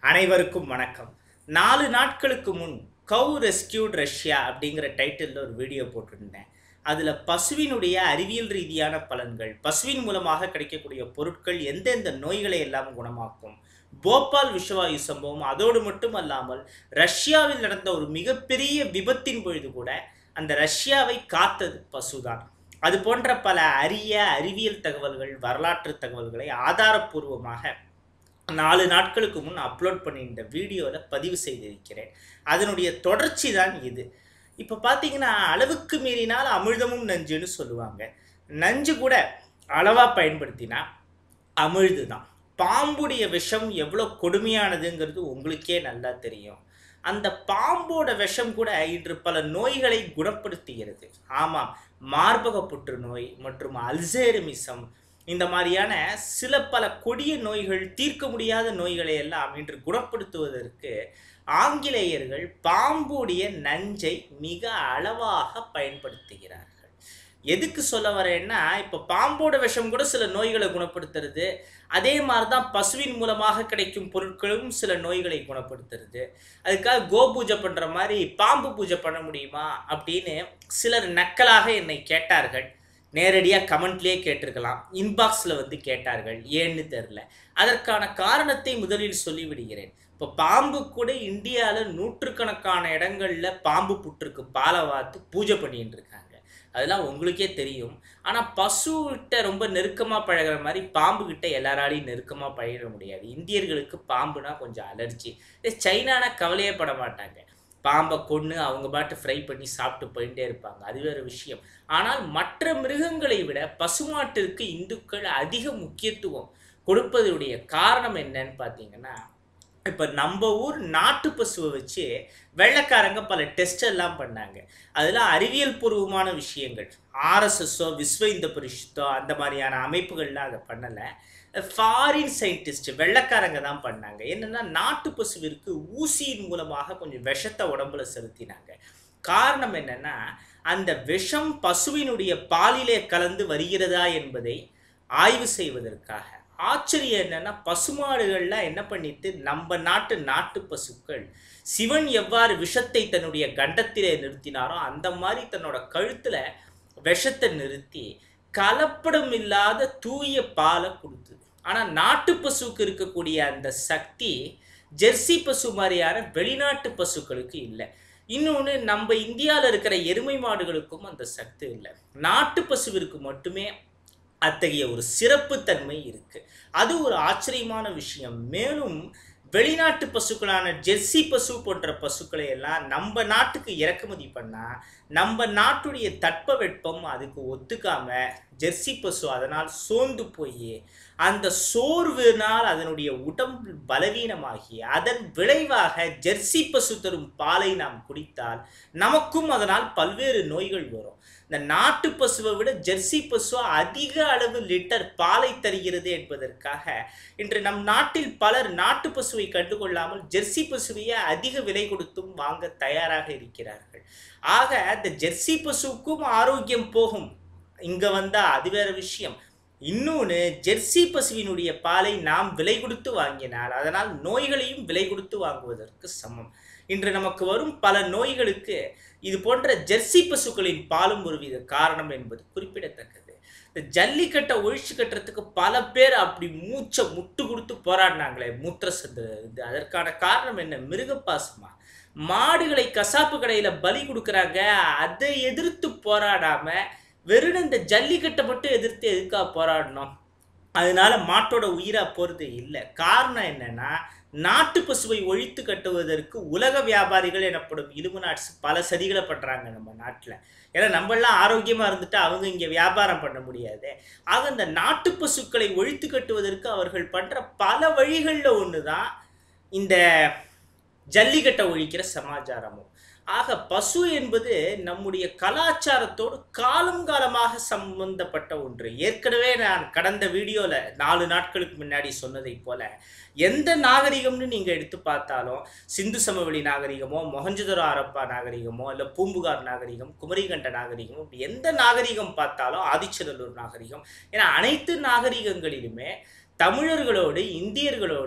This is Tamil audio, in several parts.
அனைவருக்கும் வணக்கம் நாலு நாட்களுக்கு முன் கவு ரெஸ்கியூட் ரஷ்யா அப்படிங்கிற டைட்டிலில் ஒரு வீடியோ போட்டிருந்தேன் அதில் பசுவினுடைய அறிவியல் ரீதியான பலன்கள் பசுவின் மூலமாக கிடைக்கக்கூடிய பொருட்கள் எந்தெந்த நோய்களை எல்லாம் குணமாக்கும் போபால் விஷவாயு சம்பவம் அதோடு மட்டும் அல்லாமல் ரஷ்யாவில் நடந்த ஒரு மிகப்பெரிய விபத்தின் பொழுது கூட அந்த ரஷ்யாவை காத்தது பசுதான் அது போன்ற பல அரிய அறிவியல் தகவல்கள் வரலாற்று தகவல்களை ஆதாரப்பூர்வமாக நாலு நாட்களுக்கு முன் அப்லோட் பண்ணியிருந்த வீடியோவில் பதிவு செய்திருக்கிறேன் அதனுடைய தொடர்ச்சி தான் இது இப்போ பார்த்தீங்கன்னா அளவுக்கு மீறினால் அமிழ்தமும் நஞ்சுன்னு சொல்லுவாங்க நஞ்சு கூட அளவாக பயன்படுத்தினா அமிழ்து தான் பாம்புடைய விஷம் எவ்வளோ கொடுமையானதுங்கிறது உங்களுக்கே நல்லா தெரியும் அந்த பாம்போட விஷம் கூட இன்று பல நோய்களை குணப்படுத்துகிறது ஆமாம் மார்பக புற்றுநோய் மற்றும் அல்சேரமிசம் இந்த மாதிரியான சில பல கொடிய நோய்கள் தீர்க்க முடியாத நோய்களை எல்லாம் இன்று குணப்படுத்துவதற்கு ஆங்கிலேயர்கள் பாம்புடைய நஞ்சை மிக அளவாக பயன்படுத்துகிறார்கள் எதுக்கு சொல்ல வரேன்னா இப்போ பாம்போட விஷம் கூட சில நோய்களை குணப்படுத்துறது அதே மாதிரி தான் பசுவின் மூலமாக கிடைக்கும் பொருட்களும் சில நோய்களை குணப்படுத்துறது அதுக்காக கோ பூஜை பண்ணுற மாதிரி பாம்பு பூஜை பண்ண முடியுமா அப்படின்னு சிலர் நக்கலாக என்னை கேட்டார்கள் நேரடியாக கமெண்ட்லேயே கேட்டிருக்கலாம் இன்பாக்ஸில் வந்து கேட்டார்கள் ஏன்னு தெரில அதற்கான காரணத்தை முதலில் சொல்லிவிடுகிறேன் இப்போ பாம்பு கூட இந்தியாவில் நூற்றுக்கணக்கான இடங்களில் பாம்பு புற்றுக்கு பாலை வாத்து பூஜை பண்ணிட்டு இருக்காங்க அதெல்லாம் உங்களுக்கே தெரியும் ஆனால் பசுகிட்ட ரொம்ப நெருக்கமாக பழகிற மாதிரி பாம்பு கிட்ட எல்லாராலையும் நெருக்கமாக பழகிட முடியாது இந்தியர்களுக்கு பாம்புனா கொஞ்சம் அலர்ஜி சைனானா கவலையே பட மாட்டாங்க பாம்பை கொன்று அவங்க பாட்டு ஃப்ரை பண்ணி சாப்பிட்டு போயிட்டே இருப்பாங்க அது வேறு விஷயம் ஆனால் மற்ற மிருகங்களை விட பசுமாட்டிற்கு இந்துக்கள் அதிக முக்கியத்துவம் கொடுப்பதுடைய காரணம் என்னன்னு பார்த்தீங்கன்னா இப்போ நம்ம ஊர் நாட்டு பசுவை வச்சு வெள்ளைக்காரங்க பல டெஸ்ட் எல்லாம் பண்ணாங்க அதெல்லாம் அறிவியல் பூர்வமான விஷயங்கள் ஆர்எஸ்எஸ்ஸோ விஸ்வ இந்து பரிஷத்தோ அந்த மாதிரியான அமைப்புகள்லாம் அதை பண்ணலை ஃபாரின் சயின்டிஸ்ட் வெள்ளைக்காரங்க தான் பண்ணாங்க என்னென்னா நாட்டு பசுவிற்கு ஊசியின் மூலமாக கொஞ்சம் விஷத்தை உடம்புல செலுத்தினாங்க காரணம் என்னென்னா அந்த விஷம் பசுவினுடைய பாலிலே கலந்து வருகிறதா என்பதை ஆய்வு செய்வதற்காக ஆச்சரியம் என்னன்னா பசுமாடுகள்லாம் என்ன பண்ணிட்டு நம்ம நாட்டு நாட்டு பசுக்கள் சிவன் எவ்வாறு விஷத்தை தன்னுடைய கண்டத்திலே நிறுத்தினாரோ அந்த மாதிரி தன்னோட கழுத்துல விஷத்தை நிறுத்தி கலப்படம் இல்லாத தூய பாலை கொடுத்தது ஆனால் நாட்டு பசுக்கு இருக்கக்கூடிய அந்த சக்தி ஜெர்சி பசு மாதிரியான வெளிநாட்டு பசுக்களுக்கு இல்லை இன்னொன்று நம்ம இந்தியாவில் இருக்கிற எருமை மாடுகளுக்கும் அந்த சக்தி இல்லை நாட்டு பசுவிற்கு மட்டுமே அத்தகைய ஒரு சிறப்புத்தன்மை இருக்கு அது ஒரு ஆச்சரியமான விஷயம் மேலும் வெளிநாட்டு பசுக்களான ஜெர்சி பசு போன்ற பசுக்களை எல்லாம் நம்ம நாட்டுக்கு இறக்குமதி பண்ணால் நம்ம நாட்டுடைய தட்பவெப்பம் அதுக்கு ஒத்துக்காம ஜெர்சி பசு அதனால் சோர்ந்து போய் அந்த சோர்வினால் அதனுடைய உடம்பு பலவீனமாகி அதன் விளைவாக ஜெர்சி பசு தரும் பாலை நாம் குடித்தால் நமக்கும் அதனால் பல்வேறு நோய்கள் வரும் இந்த நாட்டு பசுவை விட ஜெர்சி பசு அதிக அளவு லிட்டர் பாலை தருகிறது என்பதற்காக இன்று நம் நாட்டில் பலர் நாட்டு பசுவை கண்டுகொள்ளாமல் ஜெர்சி பசுவையே அதிக விலை கொடுத்தும் வாங்க தயாராக இருக்கிறார்கள் ஆக இந்த ஜெர்சி பசுவுக்கும் ஆரோக்கியம் போகும் இங்க வந்தா அது வேற விஷயம் இன்னொன்று ஜெர்சி பசுவினுடைய பாலை நாம் விலை கொடுத்து வாங்கினால் அதனால் நோய்களையும் விலை கொடுத்து வாங்குவதற்கு சமம் இன்று நமக்கு வரும் பல நோய்களுக்கு இது போன்ற ஜெர்சி பசுக்களின் பாலும் ஒரு வித காரணம் என்பது குறிப்பிடத்தக்கது இந்த ஜல்லிக்கட்டை ஒழிச்சு கட்டுறதுக்கு பல பேர் அப்படி மூச்சை முட்டு கொடுத்து போராடினாங்களே மூத்திர சத்து இது அதற்கான காரணம் என்ன மிருகப்பாசமா மாடுகளை கசாப்பு கடையில் பலி கொடுக்குறாங்க அதை எதிர்த்து போராடாம வெறும் இந்த ஜல்லிக்கட்டை மட்டும் எதிர்த்து எதுக்காக போராடணும் அதனால மாட்டோட உயிரா போறது இல்லை காரணம் என்னன்னா நாட்டு பசுவை ஒழித்து கட்டுவதற்கு உலக வியாபாரிகள் எனப்படும் இலுமினாட்ஸ் பல சதிகளை பண்றாங்க நம்ம நாட்டில் ஏன்னா நம்மளாம் ஆரோக்கியமா இருந்துட்டு அவங்க இங்க வியாபாரம் பண்ண முடியாது ஆக இந்த நாட்டு பசுக்களை ஒழித்து கட்டுவதற்கு அவர்கள் பண்ற பல வழிகளில் ஒன்று தான் இந்த ஜல்லிக்கட்டை ஒழிக்கிற சமாச்சாரமும் ஆக பசு என்பது நம்முடைய கலாச்சாரத்தோடு காலம் காலமாக சம்பந்தப்பட்ட ஒன்று ஏற்கனவே நான் கடந்த வீடியோவில் நாலு நாட்களுக்கு முன்னாடி சொன்னதை போல எந்த நாகரிகம்னு நீங்கள் எடுத்து பார்த்தாலும் சிந்து சமவெளி நாகரிகமோ மொஹஞ்சதரோ அரப்பா நாகரிகமோ இல்லை பூம்புகார் நாகரிகம் குமரிகண்ட நாகரிகம் இப்படி எந்த நாகரிகம் பார்த்தாலும் ஆதிச்சநல்லூர் நாகரிகம் ஏன்னா அனைத்து நாகரிகங்களிலுமே தமிழர்களோடு இந்தியர்களோடு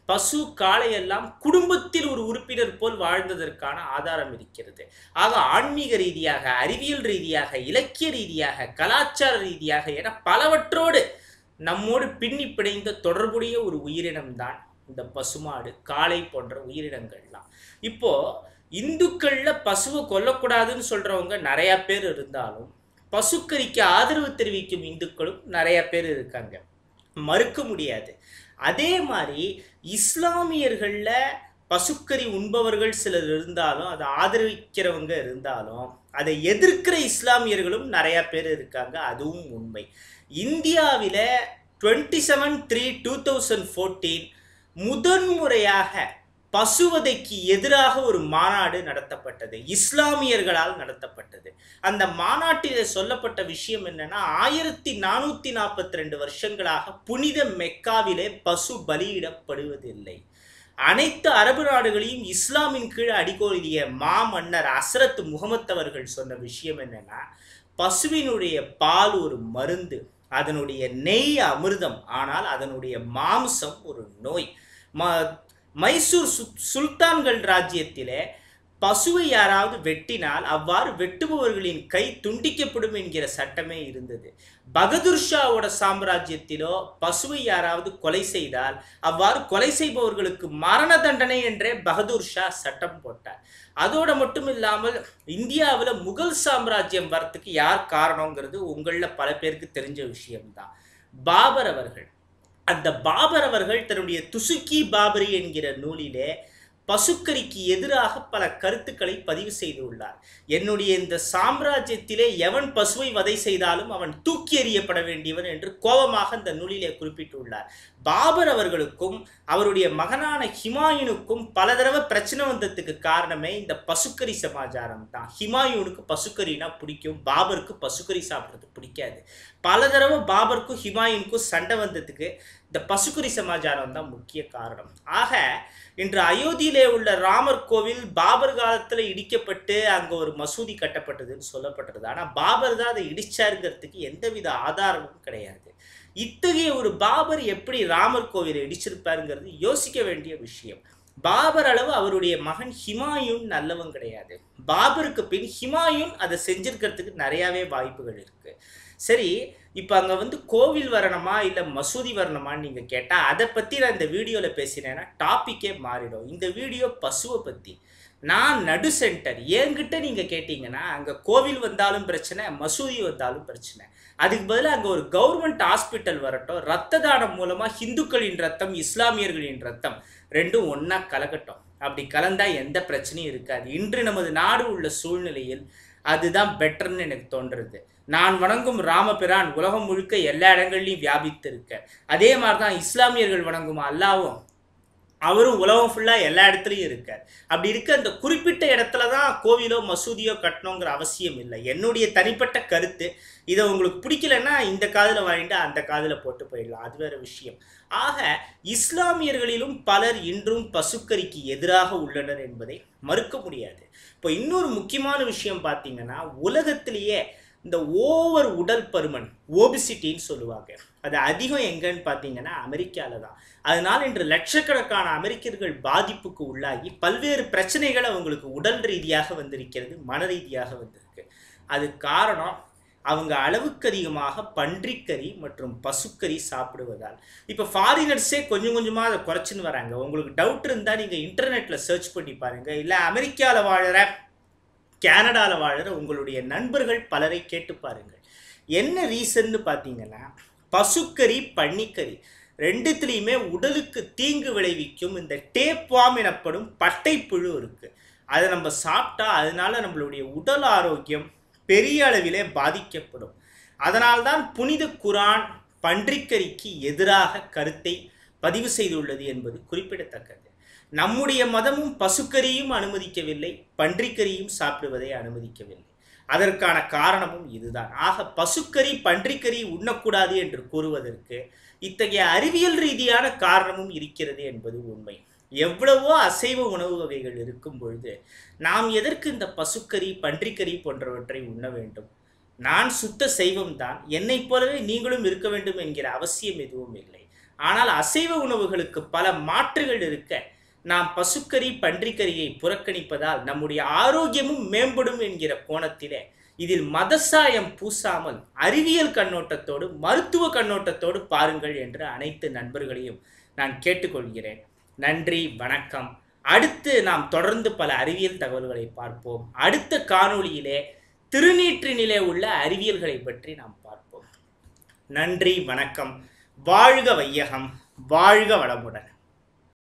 பசு காளை எல்லாம் குடும்பத்தில் ஒரு உறுப்பினர் போல் வாழ்ந்ததற்கான ஆதாரம் இருக்கிறது ஆக ஆன்மீக ரீதியாக அறிவியல் ரீதியாக இலக்கிய ரீதியாக கலாச்சார ரீதியாக என பலவற்றோடு நம்மோடு பின்னி பிணைந்த தொடர்புடைய ஒரு உயிரினம்தான் இந்த பசுமாடு காளை போன்ற உயிரினங்கள்லாம் இப்போ இந்துக்கள்ல பசுவை கொல்லக்கூடாதுன்னு சொல்றவங்க நிறைய பேர் இருந்தாலும் பசுக்கறிக்கு ஆதரவு தெரிவிக்கும் இந்துக்களும் நிறைய பேர் இருக்காங்க மறுக்க முடியாது அதே மாதிரி இஸ்லாமியர்கள்ல பசுக்கறி உண்பவர்கள் சிலர் இருந்தாலும் அதை ஆதரிக்கிறவங்க இருந்தாலும் அதை எதிர்க்கிற இஸ்லாமியர்களும் நிறைய பேர் இருக்காங்க அதுவும் உண்மை இந்தியாவில் twenty seven three two thousand fourteen முதன்முறையாக பசுவதைக்கு எதிராக ஒரு மாநாடு நடத்தப்பட்டது இஸ்லாமியர்களால் நடத்தப்பட்டது அந்த மாநாட்டில் சொல்லப்பட்ட விஷயம் என்னன்னா ஆயிரத்தி நானூத்தி நாற்பத்தி ரெண்டு வருஷங்களாக புனித மெக்காவிலே பசு பலியிடப்படுவதில்லை அனைத்து அரபு நாடுகளையும் இஸ்லாமின் கீழ் அடிக்கோலிய மாமன்னர் அசரத் முகமத் அவர்கள் சொன்ன விஷயம் என்னன்னா பசுவினுடைய பால் ஒரு மருந்து அதனுடைய நெய் அமிர்தம் ஆனால் அதனுடைய மாம்சம் ஒரு நோய் ம மைசூர் சு சுல்தான்கள் ராஜ்யத்திலே பசுவை யாராவது வெட்டினால் அவ்வாறு வெட்டுபவர்களின் கை துண்டிக்கப்படும் என்கிற சட்டமே இருந்தது பகதூர் ஷாவோட சாம்ராஜ்யத்திலோ பசுவை யாராவது கொலை செய்தால் அவ்வாறு கொலை செய்பவர்களுக்கு மரண தண்டனை என்றே பகதூர் ஷா சட்டம் போட்டார் அதோட மட்டும் இல்லாமல் இந்தியாவில் முகல் சாம்ராஜ்யம் வரத்துக்கு யார் காரணங்கிறது உங்களில் பல பேருக்கு தெரிஞ்ச விஷயம்தான் பாபர் அவர்கள் அந்த பாபர் அவர்கள் தன்னுடைய துசுக்கி பாபரி என்கிற நூலிலே பசுக்கரிக்கு எதிராக பல கருத்துக்களை பதிவு செய்துள்ளார் என்னுடைய இந்த சாம்ராஜ்யத்திலே எவன் பசுவை வதை செய்தாலும் அவன் தூக்கி எறியப்பட வேண்டியவன் என்று கோபமாக இந்த நூலிலே குறிப்பிட்டுள்ளார் பாபர் அவர்களுக்கும் அவருடைய மகனான ஹிமாயுனுக்கும் பல தடவை பிரச்சனை வந்ததுக்கு காரணமே இந்த பசுக்கரி சமாச்சாரம் தான் ஹிமாயூனுக்கு பசுக்கரினா பிடிக்கும் பாபருக்கு பசுக்கரி சாப்பிட்றது பிடிக்காது பல தடவை பாபருக்கும் ஹிமாயுனுக்கும் சண்டை வந்ததுக்கு இந்த பசுக்கரி சமாச்சாரம் தான் முக்கிய காரணம் ஆக இன்று அயோத்தியிலே உள்ள ராமர் கோவில் பாபர் காலத்தில் இடிக்கப்பட்டு அங்கே ஒரு மசூதி கட்டப்பட்டதுன்னு சொல்லப்பட்டது ஆனால் பாபர் தான் அதை இடிச்சாருங்கிறதுக்கு எந்தவித ஆதாரமும் கிடையாது இத்தகைய ஒரு பாபர் எப்படி ராமர் கோவிலை இடிச்சிருப்பாருங்கிறது யோசிக்க வேண்டிய விஷயம் பாபர் அளவு அவருடைய மகன் ஹிமாயூன் நல்லவன் கிடையாது பாபருக்கு பின் ஹிமாயூன் அதை செஞ்சிருக்கிறதுக்கு நிறையாவே வாய்ப்புகள் இருக்கு சரி இப்போ அங்கே வந்து கோவில் வரணுமா இல்லை மசூதி வரணுமான்னு நீங்கள் கேட்டால் அதை பற்றி நான் இந்த வீடியோவில் பேசினேன்னா டாப்பிக்கே மாறிடும் இந்த வீடியோ பசுவை பற்றி நான் நடு சென்டர் என்கிட்ட நீங்கள் கேட்டிங்கன்னா அங்கே கோவில் வந்தாலும் பிரச்சனை மசூதி வந்தாலும் பிரச்சனை அதுக்கு பதிலாக அங்கே ஒரு கவர்மெண்ட் ஹாஸ்பிட்டல் வரட்டும் ரத்த தானம் மூலமாக ஹிந்துக்களின் ரத்தம் இஸ்லாமியர்களின் ரத்தம் ரெண்டும் ஒன்றா கலக்கட்டும் அப்படி கலந்தா எந்த பிரச்சனையும் இருக்காது இன்று நமது நாடு உள்ள சூழ்நிலையில் அதுதான் பெட்டர்னு எனக்கு தோன்றுறது நான் வணங்கும் ராமபிரான் உலகம் முழுக்க எல்லா இடங்கள்லையும் வியாபித்திருக்க அதே மாதிரி தான் இஸ்லாமியர்கள் வணங்கும் அல்லாவும் அவரும் உலகம் ஃபுல்லாக எல்லா இடத்துலையும் இருக்கார் அப்படி இருக்க அந்த குறிப்பிட்ட இடத்துல தான் கோவிலோ மசூதியோ கட்டணுங்கிற அவசியம் இல்லை என்னுடைய தனிப்பட்ட கருத்து இதை உங்களுக்கு பிடிக்கலன்னா இந்த காதில் வாங்கிட்டு அந்த காதில் போட்டு போயிடலாம் அது வேற விஷயம் ஆக இஸ்லாமியர்களிலும் பலர் இன்றும் பசுக்கறிக்கு எதிராக உள்ளனர் என்பதை மறுக்க முடியாது இப்போ இன்னொரு முக்கியமான விஷயம் பார்த்தீங்கன்னா உலகத்திலேயே இந்த ஓவர் உடல் பருமன் ஓபிசிட்டின்னு சொல்லுவாங்க அது அதிகம் எங்கன்னு பார்த்தீங்கன்னா அமெரிக்காவில் தான் அதனால் இன்று லட்சக்கணக்கான அமெரிக்கர்கள் பாதிப்புக்கு உள்ளாகி பல்வேறு பிரச்சனைகள் அவங்களுக்கு உடல் ரீதியாக வந்திருக்கிறது மன ரீதியாக வந்திருக்கு அது காரணம் அவங்க அளவுக்கு அதிகமாக பன்றிக்கறி மற்றும் பசுக்கறி சாப்பிடுவதால் இப்போ ஃபாரினர்ஸே கொஞ்சம் கொஞ்சமாக அதை குறைச்சின்னு வராங்க உங்களுக்கு டவுட் இருந்தால் நீங்கள் இன்டர்நெட்டில் சர்ச் பண்ணி பாருங்கள் இல்லை அமெரிக்காவில் வாழுற கனடாவில் வாழுற உங்களுடைய நண்பர்கள் பலரை கேட்டு பாருங்கள் என்ன ரீசன்னு பார்த்தீங்கன்னா பசுக்கறி பன்னிக்கறி ரெண்டுத்துலேயுமே உடலுக்கு தீங்கு விளைவிக்கும் இந்த டேப்வாம் எனப்படும் பட்டைப்புழு இருக்குது அதை நம்ம சாப்பிட்டா அதனால நம்மளுடைய உடல் ஆரோக்கியம் பெரிய அளவிலே பாதிக்கப்படும் அதனால்தான் புனித குரான் பன்றிக்கறிக்கு எதிராக கருத்தை பதிவு செய்துள்ளது என்பது குறிப்பிடத்தக்கது நம்முடைய மதமும் பசுக்கறியும் அனுமதிக்கவில்லை பன்றிக்கறியும் சாப்பிடுவதை அனுமதிக்கவில்லை அதற்கான காரணமும் இதுதான் ஆக பசுக்கறி பன்றிக்கறி உண்ணக்கூடாது என்று கூறுவதற்கு இத்தகைய அறிவியல் ரீதியான காரணமும் இருக்கிறது என்பது உண்மை எவ்வளவோ அசைவ உணவு வகைகள் இருக்கும் பொழுது நாம் எதற்கு இந்த பசுக்கறி பன்றிக்கறி போன்றவற்றை உண்ண வேண்டும் நான் சுத்த சைவம் தான் என்னைப் போலவே நீங்களும் இருக்க வேண்டும் என்கிற அவசியம் எதுவும் இல்லை ஆனால் அசைவ உணவுகளுக்கு பல மாற்றுகள் இருக்க நாம் பசுக்கறி பன்றிக்கறியை புறக்கணிப்பதால் நம்முடைய ஆரோக்கியமும் மேம்படும் என்கிற கோணத்திலே இதில் மதசாயம் பூசாமல் அறிவியல் கண்ணோட்டத்தோடு மருத்துவ கண்ணோட்டத்தோடு பாருங்கள் என்று அனைத்து நண்பர்களையும் நான் கேட்டுக்கொள்கிறேன் நன்றி வணக்கம் அடுத்து நாம் தொடர்ந்து பல அறிவியல் தகவல்களை பார்ப்போம் அடுத்த காணொளியிலே திருநீற்றினிலே உள்ள அறிவியல்களை பற்றி நாம் பார்ப்போம் நன்றி வணக்கம் வாழ்க வையகம் வாழ்க வளமுடன்